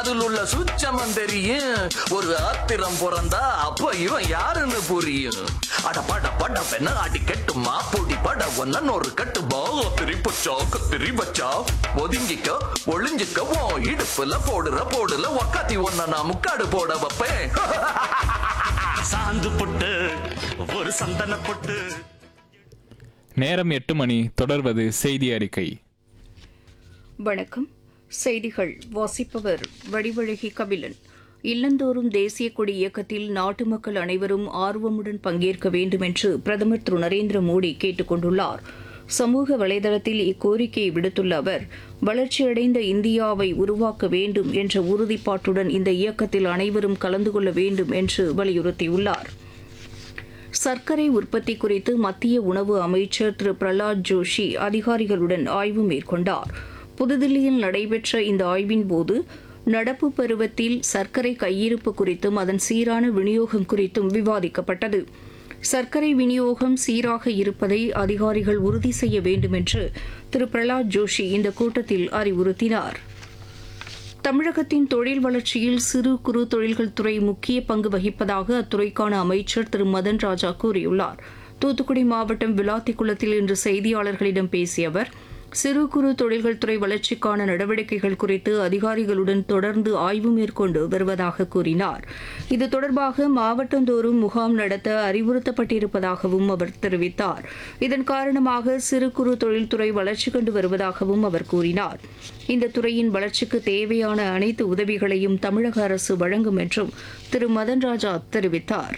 அதில் உள்ள சூட்சமம் தெரியும் ஒரு ஆத்திரம் பிறந்தா அப்ப இவன் யாருன்னு புரியும் அட பட பட பெண்ண அடி கட்டுமா பொடி பட ஒன்னு ஒரு கட்டுமா திரி பச்சா கத்திரி பச்சா ஒதுங்கிக்க ஒளிஞ்சிக்க உன் இடுப்புல போடுற போடுல ஒக்காத்தி ஒன்ன நான் முக்காடு போட வைப்பேன் சாந்து பொட்டு ஒரு சந்தன பொட்டு நேரம் எட்டு மணி தொடர்வது செய்தி அறிக்கை வணக்கம் செய்திகள் வாசிப்பவர் வடிவழகி கபிலன் இல்லந்தோறும் தேசிய கொடி இயக்கத்தில் நாட்டு மக்கள் அனைவரும் ஆர்வமுடன் பங்கேற்க வேண்டும் என்று பிரதமர் திரு நரேந்திர மோடி கேட்டுக் கொண்டுள்ளார் சமூக வலைதளத்தில் இக்கோரிக்கையை விடுத்துள்ள அவர் வளர்ச்சியடைந்த இந்தியாவை உருவாக்க வேண்டும் என்ற உறுதிப்பாட்டுடன் இந்த இயக்கத்தில் அனைவரும் கலந்து கொள்ள வேண்டும் என்று வலியுறுத்தியுள்ளார் சர்க்கரை உற்பத்தி குறித்து மத்திய உணவு அமைச்சர் திரு பிரலாத் ஜோஷி அதிகாரிகளுடன் ஆய்வு மேற்கொண்டார் புதுதில்லியில் நடைபெற்ற இந்த ஆய்வின் போது நடப்பு பருவத்தில் சர்க்கரை கையிருப்பு குறித்தும் அதன் சீரான விநியோகம் குறித்தும் விவாதிக்கப்பட்டது சர்க்கரை விநியோகம் சீராக இருப்பதை அதிகாரிகள் உறுதி செய்ய வேண்டும் என்று திரு பிரலாத் ஜோஷி இந்த கூட்டத்தில் அறிவுறுத்தினார் தமிழகத்தின் தொழில் வளர்ச்சியில் சிறு குறு தொழில்கள் துறை முக்கிய பங்கு வகிப்பதாக அத்துறைக்கான அமைச்சர் திரு மதன் ராஜா கூறியுள்ளார் தூத்துக்குடி மாவட்டம் விளாத்திக்குளத்தில் இன்று செய்தியாளர்களிடம் பேசிய அவர் சிறு குறு தொழில்கள் துறை வளர்ச்சிக்கான நடவடிக்கைகள் குறித்து அதிகாரிகளுடன் தொடர்ந்து ஆய்வு மேற்கொண்டு வருவதாக கூறினார் இது தொடர்பாக மாவட்டந்தோறும் முகாம் நடத்த அறிவுறுத்தப்பட்டிருப்பதாகவும் அவர் தெரிவித்தார் இதன் காரணமாக சிறு குறு தொழில்துறை வளர்ச்சி கண்டு வருவதாகவும் அவர் கூறினார் இந்த துறையின் வளர்ச்சிக்கு தேவையான அனைத்து உதவிகளையும் தமிழக அரசு வழங்கும் என்றும் திரு மதன் ராஜா தெரிவித்தார்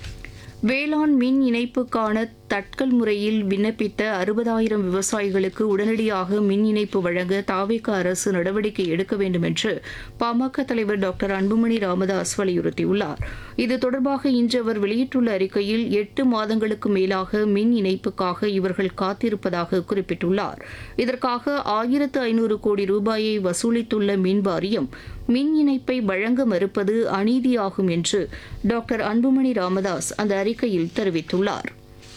வேளாண் மின் இணைப்புக்கான தட்கல் முறையில் விண்ணப்பித்த அறுபதாயிரம் விவசாயிகளுக்கு உடனடியாக மின் இணைப்பு வழங்க தாவேக அரசு நடவடிக்கை எடுக்க வேண்டும் என்று பாமக தலைவர் டாக்டர் அன்புமணி ராமதாஸ் வலியுறுத்தியுள்ளார் இது தொடர்பாக இன்று அவர் வெளியிட்டுள்ள அறிக்கையில் எட்டு மாதங்களுக்கு மேலாக மின் இணைப்புக்காக இவர்கள் காத்திருப்பதாக குறிப்பிட்டுள்ளார் இதற்காக ஆயிரத்து ஐநூறு கோடி ரூபாயை வசூலித்துள்ள மின் வாரியம் மின் இணைப்பை வழங்க மறுப்பது அநீதியாகும் என்று டாக்டர் அன்புமணி ராமதாஸ் அந்த அறிக்கையில் தெரிவித்துள்ளார்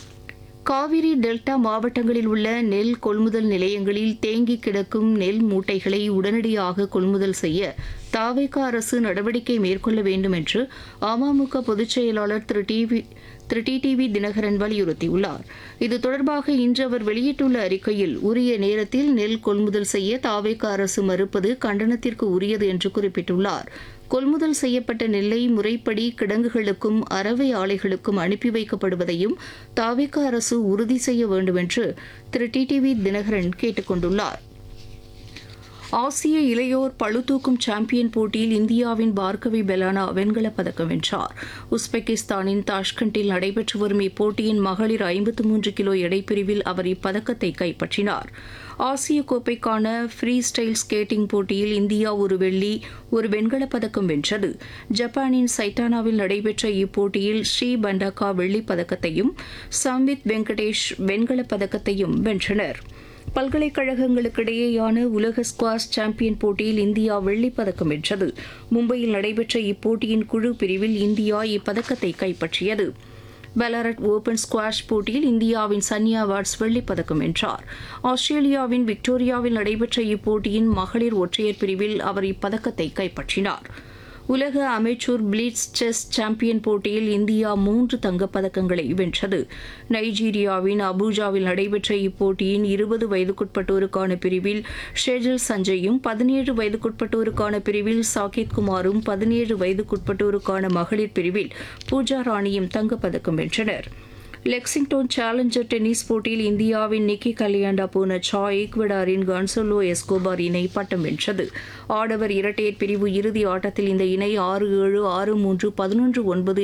காவிரி டெல்டா மாவட்டங்களில் உள்ள நெல் கொள்முதல் நிலையங்களில் தேங்கி கிடக்கும் நெல் மூட்டைகளை உடனடியாக கொள்முதல் செய்ய தாவேக அரசு நடவடிக்கை மேற்கொள்ள வேண்டும் என்று அமமுக பொதுச் செயலாளர் திரு டிவி திரு டிடிவி தினகரன் வலியுறுத்தியுள்ளார் இது தொடர்பாக இன்று அவர் வெளியிட்டுள்ள அறிக்கையில் உரிய நேரத்தில் நெல் கொள்முதல் செய்ய தாவேக அரசு மறுப்பது கண்டனத்திற்கு உரியது என்று குறிப்பிட்டுள்ளார் கொள்முதல் செய்யப்பட்ட நெல்லை முறைப்படி கிடங்குகளுக்கும் அரவை ஆலைகளுக்கும் அனுப்பி வைக்கப்படுவதையும் தாவேக அரசு உறுதி செய்ய வேண்டும் என்று திரு டிடிவி தினகரன் கேட்டுக் கொண்டுள்ளார் ஆசிய இளையோர் பளுதூக்கும் சாம்பியன் போட்டியில் இந்தியாவின் பார்கவி பெலானா வெண்கலப் பதக்கம் வென்றார் உஸ்பெகிஸ்தானின் தாஷ்கண்டில் நடைபெற்று வரும் இப்போட்டியின் மகளிர் ஐம்பத்து மூன்று கிலோ எடைப்பிரிவில் அவர் இப்பதக்கத்தை கைப்பற்றினார் ஆசிய கோப்பைக்கான ஃப்ரீ ஸ்டைல் ஸ்கேட்டிங் போட்டியில் இந்தியா ஒரு வெள்ளி ஒரு வெண்கலப் பதக்கம் வென்றது ஜப்பானின் சைட்டானாவில் நடைபெற்ற இப்போட்டியில் ஸ்ரீ பண்டாக்கா வெள்ளிப் பதக்கத்தையும் சம்வித் வெங்கடேஷ் வெண்கலப் பதக்கத்தையும் வென்றனர் பல்கலைக்கழகங்களுக்கிடையேயான உலக ஸ்குவாஷ் சாம்பியன் போட்டியில் இந்தியா வெள்ளிப் பதக்கம் வென்றது மும்பையில் நடைபெற்ற இப்போட்டியின் குழு பிரிவில் இந்தியா இப்பதக்கத்தை கைப்பற்றியது பெலாரட் ஓபன் ஸ்குவாஷ் போட்டியில் இந்தியாவின் சன்யா வாட்ஸ் வெள்ளிப் பதக்கம் வென்றார் ஆஸ்திரேலியாவின் விக்டோரியாவில் நடைபெற்ற இப்போட்டியின் மகளிர் ஒற்றையர் பிரிவில் அவர் இப்பதக்கத்தை கைப்பற்றினார் உலக அமெச்சூர் பிளிட்ஸ் செஸ் சாம்பியன் போட்டியில் இந்தியா மூன்று தங்கப்பதக்கங்களை வென்றது நைஜீரியாவின் அபூஜாவில் நடைபெற்ற இப்போட்டியின் இருபது வயதுக்குட்பட்டோருக்கான பிரிவில் ஷேஜல் சஞ்சயும் பதினேழு வயதுக்குட்பட்டோருக்கான பிரிவில் சாகித் குமாரும் பதினேழு வயதுக்குட்பட்டோருக்கான மகளிர் பிரிவில் பூஜா ராணியும் தங்கப்பதக்கம் வென்றனர் லெக்சிங்டன் சேலஞ்சர் டென்னிஸ் போட்டியில் இந்தியாவின் நிக்கி கலியாண்டா பூனச்சா ஈக்வடாரின் கன்சோலோ எஸ்கோபார் இணை பட்டம் வென்றது ஆடவர் இரட்டையர் பிரிவு இறுதி ஆட்டத்தில் இந்த இணை ஆறு ஏழு ஆறு மூன்று பதினொன்று ஒன்பது